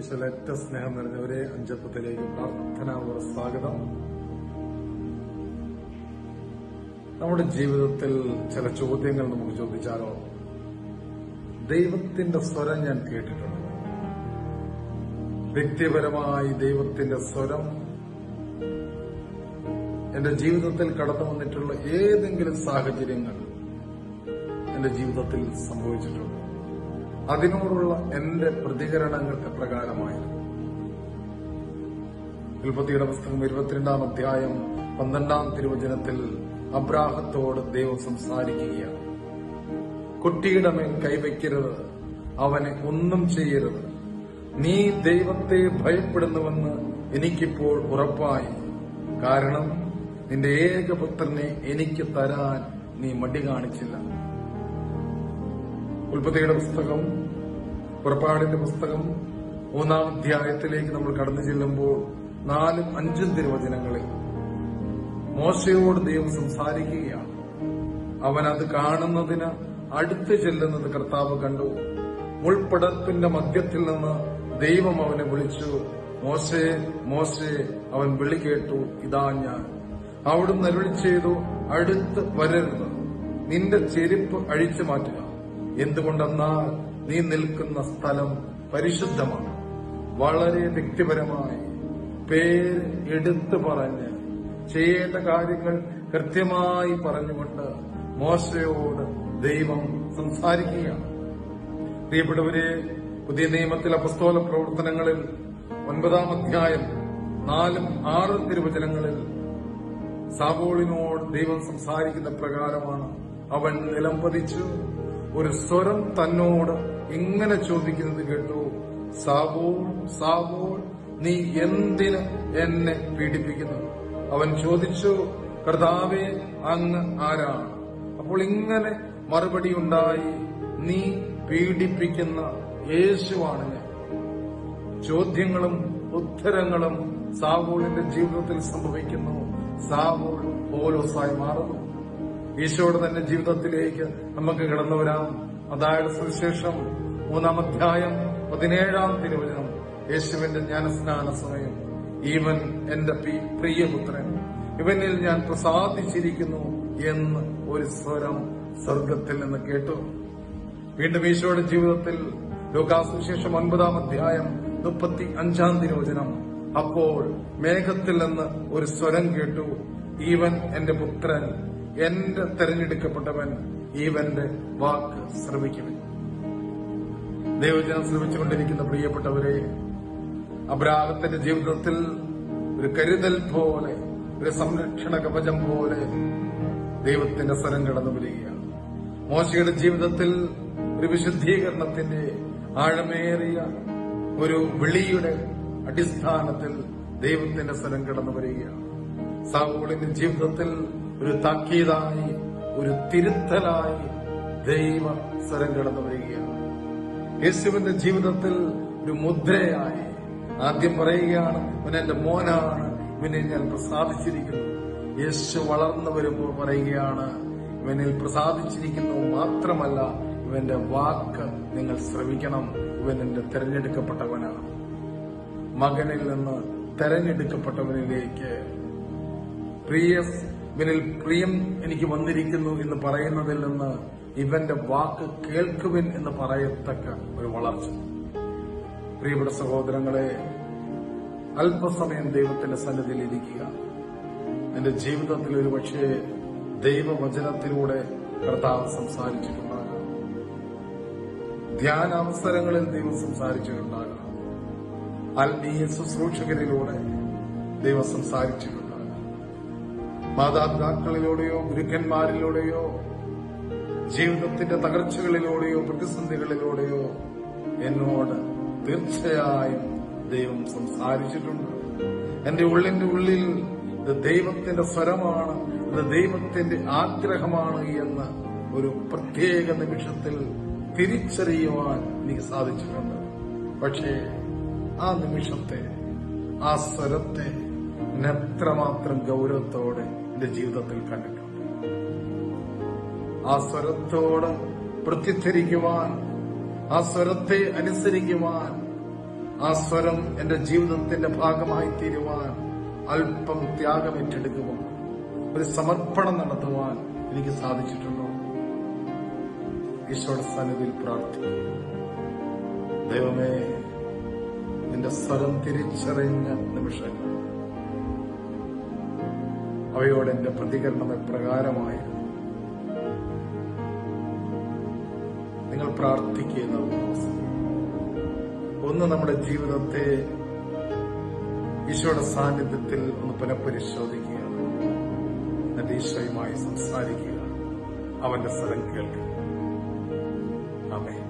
ഈശ്വരറ്റ സ്നേഹം നിറഞ്ഞവരെ അഞ്ചപ്പത്തിലേക്ക് പ്രാർത്ഥനാപൂർ സ്വാഗതം നമ്മുടെ ജീവിതത്തിൽ ചില ചോദ്യങ്ങൾ നമുക്ക് ചോദിച്ചാലോ ദൈവത്തിന്റെ സ്വരം ഞാൻ കേട്ടിട്ടുണ്ട് വ്യക്തിപരമായി ദൈവത്തിന്റെ സ്വരം എന്റെ ജീവിതത്തിൽ കടന്നു വന്നിട്ടുള്ള ഏതെങ്കിലും സാഹചര്യങ്ങൾ എന്റെ ജീവിതത്തിൽ സംഭവിച്ചിട്ടുണ്ട് അതിനോടുള്ള എന്റെ പ്രതികരണങ്ങൾ എപ്രകാരമായിരുന്നു ഉൽപ്പത്തിയുടെ പുസ്തകം ഇരുപത്തിരണ്ടാം അധ്യായം പന്ത്രണ്ടാം തിരുവചനത്തിൽ അബ്രാഹത്തോട് ദൈവം സംസാരിക്കുകയാണ് കുട്ടിയുടെ മേൽ കൈവയ്ക്കരുത് അവനെ ഒന്നും ചെയ്യരുത് നീ ദൈവത്തെ ഭയപ്പെടുന്നുവെന്ന് എനിക്കിപ്പോൾ ഉറപ്പായി കാരണം നിന്റെ ഏകപുത്രനെ എനിക്ക് തരാൻ നീ മടി കാണിച്ചില്ല ഉൽപ്പത്തിയുടെ പുസ്തകം പുറപ്പാടിന്റെ പുസ്തകം മൂന്നാം അധ്യായത്തിലേക്ക് നമ്മൾ കടന്നു ചെല്ലുമ്പോൾ നാലും അഞ്ചും തിരുവചനങ്ങളിൽ മോശയോട് ദൈവം സംസാരിക്കുകയാണ് അവൻ അത് കാണുന്നതിന് അടുത്ത് ചെല്ലുന്നത് കർത്താവ് കണ്ടു മുൾപ്പടപ്പിന്റെ മധ്യത്തിൽ നിന്ന് ദൈവം അവനെ വിളിച്ചു മോശേ മോശേ അവൻ വിളി കേട്ടു ഇതാ ഞാൻ അവിടുന്ന് അരുളി ചെയ്തു അടുത്ത് വരരുത് നിന്റെ ചെരുപ്പ് അഴിച്ചു മാറ്റുക എന്തുകൊണ്ടെന്നാൽ നീ നിൽക്കുന്ന സ്ഥലം പരിശുദ്ധമാണ് വളരെ വ്യക്തിപരമായി പേര് എടുത്തു പറഞ്ഞ് ചെയ്യേണ്ട കാര്യങ്ങൾ കൃത്യമായി പറഞ്ഞുകൊണ്ട് മോശയോട് ദൈവം സംസാരിക്കുകയാണ് പ്രിയപ്പെട്ടവരെ പുതിയ നിയമത്തിൽ അപസ്തോല പ്രവർത്തനങ്ങളിൽ ഒൻപതാം അധ്യായം നാലും ആറും തിരുവചനങ്ങളിൽ സാവോളിനോട് ദൈവം സംസാരിക്കുന്ന പ്രകാരമാണ് അവൻ നിലംപതിച്ചു ഒരു സ്വരം തന്നോട് ഇങ്ങനെ ചോദിക്കുന്നത് കേട്ടു സാവോൾ സാവോൾ നീ എന്തിന് എന്നെ പീഡിപ്പിക്കുന്നു അവൻ ചോദിച്ചു കർത്താവെ അങ്ങ് ആരാണ് അപ്പോൾ ഇങ്ങനെ മറുപടി ഉണ്ടായി നീ പീഡിപ്പിക്കുന്ന യേശുവാണ് ഞാൻ ചോദ്യങ്ങളും ഉത്തരങ്ങളും സാവോളിന്റെ ജീവിതത്തിൽ സംഭവിക്കുന്നു സാവോൾ പോലോസായി മാറുന്നു ഈശോയുടെ തന്നെ ജീവിതത്തിലേക്ക് നമുക്ക് കടന്നു വരാം അതായത് സുവിശേഷം മൂന്നാം അധ്യായം പതിനേഴാം തിരുവചനം യേശുവിന്റെ ജ്ഞാനസ്നാന സമയം ഈവൻ എന്റെ പി- പ്രിയപുത്രൻ ഇവനിൽ ഞാൻ പ്രസാദിച്ചിരിക്കുന്നു എന്ന് ഒരു സ്വരം സ്വർഗത്തിൽ നിന്ന് കേട്ടു വീണ്ടും ഈശോയുടെ ജീവിതത്തിൽ ലോകാസുവിശേഷം ഒൻപതാം അധ്യായം മുപ്പത്തി അഞ്ചാം തിരുവചനം അപ്പോൾ മേഘത്തിൽ നിന്ന് ഒരു സ്വരം കേട്ടു ഈവൻ എന്റെ പുത്രൻ എന്റെ തെരഞ്ഞെടുക്കപ്പെട്ടവൻ ഈവന്റെ വാക്ക് ശ്രമിക്കുവൻ ദൈവജനം ശ്രമിച്ചുകൊണ്ടിരിക്കുന്ന പ്രിയപ്പെട്ടവരെ അബ്രാഹത്തിന്റെ ജീവിതത്തിൽ ഒരു കരുതൽ പോലെ ഒരു സംരക്ഷണ കവചം പോലെ ദൈവത്തിന്റെ സ്വരം കടന്നു വരികയാണ് മോശയുടെ ജീവിതത്തിൽ ഒരു വിശുദ്ധീകരണത്തിന്റെ ആഴമേറിയ ഒരു വിളിയുടെ അടിസ്ഥാനത്തിൽ ദൈവത്തിന്റെ സ്വരം കടന്നു വരികയാണ് സാവൂളിന്റെ ജീവിതത്തിൽ ഒരു താക്കീതായി ഒരു തിരുത്തലായി ദൈവ സ്വരം കടന്നു വരികയാണ് യേശുവിന്റെ ജീവിതത്തിൽ ഒരു മുദ്രയായി ആദ്യം പറയുകയാണ് ഇവൻ എന്റെ മോനാണ് ഇവനെ ഞാൻ പ്രസാദിച്ചിരിക്കുന്നു യേശു വളർന്നു വരുമ്പോൾ പറയുകയാണ് ഇവനിൽ പ്രസാദിച്ചിരിക്കുന്നു മാത്രമല്ല ഇവന്റെ വാക്ക് നിങ്ങൾ ശ്രമിക്കണം ഇവൻ എന്റെ തെരഞ്ഞെടുക്കപ്പെട്ടവനാണ് മകനിൽ നിന്ന് തെരഞ്ഞെടുക്കപ്പെട്ടവനിലേക്ക് പ്രിയ ഇവനിൽ പ്രിയം എനിക്ക് വന്നിരിക്കുന്നു എന്ന് പറയുന്നതിൽ നിന്ന് ഇവന്റെ വാക്ക് കേൾക്കുവിൻ എന്ന് പറയത്തക്ക ഒരു വളർച്ച പ്രിയപ്പെട്ട സഹോദരങ്ങളെ അല്പസമയം ദൈവത്തിന്റെ സന്നിധിയിൽ ഇരിക്കുക എന്റെ ജീവിതത്തിൽ ഒരു പക്ഷേ ദൈവവചനത്തിലൂടെ കർത്താവ് സംസാരിച്ചിട്ടുണ്ടാകാം ധ്യാനാവസരങ്ങളിൽ ദൈവം സംസാരിച്ചിട്ടുണ്ടാകാം ആത്മീയ ശുശ്രൂഷകരിലൂടെ ദൈവം സംസാരിച്ചിട്ടുണ്ടാകാം മാതാപിതാക്കളിലൂടെയോ ഗുരുക്കന്മാരിലൂടെയോ ജീവിതത്തിന്റെ തകർച്ചകളിലൂടെയോ പ്രതിസന്ധികളിലൂടെയോ എന്നോട് തീർച്ചയായും ദൈവം സംസാരിച്ചിട്ടുണ്ട് എന്റെ ഉള്ളിന്റെ ഉള്ളിൽ ഇത് ദൈവത്തിന്റെ സ്വരമാണ് ഇത് ദൈവത്തിന്റെ ആഗ്രഹമാണ് എന്ന് ഒരു പ്രത്യേക നിമിഷത്തിൽ തിരിച്ചറിയുവാൻ എനിക്ക് സാധിച്ചിട്ടുണ്ട് പക്ഷേ ആ നിമിഷത്തെ ആ സ്വരത്തെ ഞാൻ എത്രമാത്രം ഗൗരവത്തോടെ എന്റെ ജീവിതത്തിൽ കണ്ടിട്ടുണ്ട് ആ സ്വരത്തോട് പ്രത്യുദ്ധരിക്കുവാൻ ആ സ്വരത്തെ അനുസരിക്കുവാൻ ആ സ്വരം എന്റെ ജീവിതത്തിന്റെ ഭാഗമായി തീരുവാൻ അല്പം ത്യാഗം ഏറ്റെടുക്കുമോ ഒരു സമർപ്പണം നടത്തുവാൻ എനിക്ക് സാധിച്ചിട്ടുണ്ടോ ഈശോയുടെ സന്നിധിയിൽ പ്രാർത്ഥിക്കും ദൈവമേ നിന്റെ സ്വരം തിരിച്ചറിഞ്ഞ നിമിഷങ്ങൾ അവയോട് എന്റെ പ്രതികരണം എപ്രകാരമായിരുന്നു നിങ്ങൾ പ്രാർത്ഥിക്കുന്ന ഒന്ന് നമ്മുടെ ജീവിതത്തെ ഈശോയുടെ സാന്നിധ്യത്തിൽ ഒന്ന് പുനഃപരിശോധിക്കുക എന്നിട്ട് ഈശോയുമായി സംസാരിക്കുക അവന്റെ സ്വരം കേൾക്കുക ആമേ